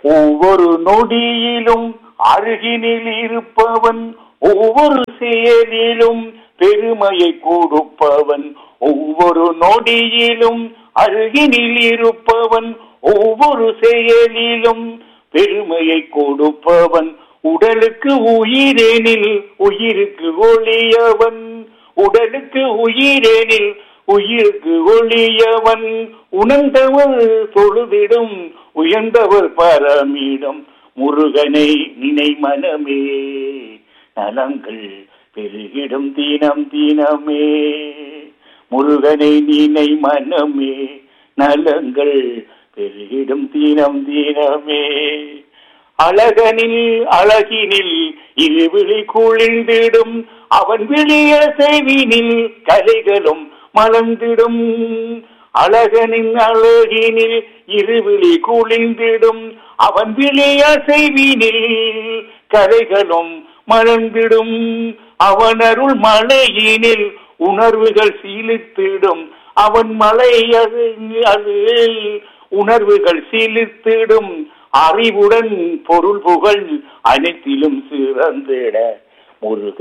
ஒவ்வொரு நொடியிலும் அருகினில் இருப்பவன் ஒவ்வொரு செயலிலும் பெருமையை கொடுப்பவன் ஒவ்வொரு நொடியிலும் அருகினில் இருப்பவன் ஒவ்வொரு செயலிலும் பெருமையை கொடுப்பவன் உடலுக்கு உயிரெனில் உயிருக்கு ஒளியவன் உடலுக்கு உயிரெனில் உயிருக்கு ஒளியவன் உணர்ந்தவர் தொழுதிடும் உயர்ந்தவர் பரமிடம் முருகனை நினை மனமே நலங்கள் பெருகிடும் தினம் தினமே முருகனை நினை மனமே நலங்கள் பெருகிடும் தினம் தினமே அழகனில் அழகினில் இருவிழி குளிர்ந்திடும் அவன் விழிய செய்வினில் கலைகளும் மலர்ந்திடும் அழகனின் அழகினில் இருவிழி குளிர்ந்திடும் அவன் விழிய செய்வினில் கலைகளும் மலர்ந்திடும் அவன் அருள் மலையினில் உணர்வுகள் சீலித்திடும் அவன் மலை அது அது உணர்வுகள் சீலித்திடும் அறிவுடன் பொருள் புகழ் அனைத்திலும் சிறந்திட முருக